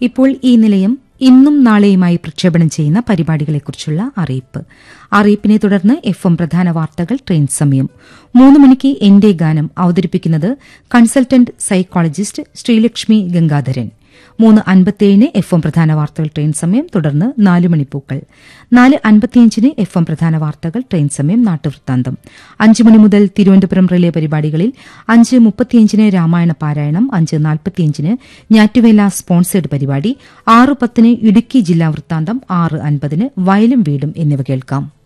ഇപ്പോൾ ഈ നിലയം ഇന്നും നാളെയുമായി പ്രക്ഷേപണം ചെയ്യുന്ന പരിപാടികളെക്കുറിച്ചുള്ള അറിയിപ്പ് അറിയിപ്പിനെ തുടർന്ന് എഫ് എം പ്രധാന വാർത്തകൾ ട്രെയിൻ സമയം മൂന്ന് മണിക്ക് എന്റെ ഗാനം അവതരിപ്പിക്കുന്നത് കൺസൾട്ടന്റ് സൈക്കോളജിസ്റ്റ് ശ്രീലക്ഷ്മി ഗംഗാധരൻ മൂന്ന് അൻപത്തിയേഴിന് എഫ് എം പ്രധാന വാർത്തകൾ ട്രെയിൻ സമയം തുടർന്ന് നാല് മണിപ്പൂക്കൾ നാല് അൻപത്തിയഞ്ചിന് എഫ് എം പ്രധാന വാർത്തകൾ ട്രെയിൻ സമയം നാട്ടുവൃത്താന്തം അഞ്ച് മണി മുതൽ തിരുവനന്തപുരം റിലേ പരിപാടികളിൽ അഞ്ച് മുപ്പത്തിയഞ്ചിന് രാമായണ പാരായണം അഞ്ച് നാൽപ്പത്തിയഞ്ചിന് ഞാറ്റുവേല സ്പോൺസേഡ് പരിപാടി ആറ് പത്തിന് ഇടുക്കി ജില്ലാ വൃത്താന്തം ആറ് അൻപതിന് വയലും വീടും എന്നിവ കേൾക്കാം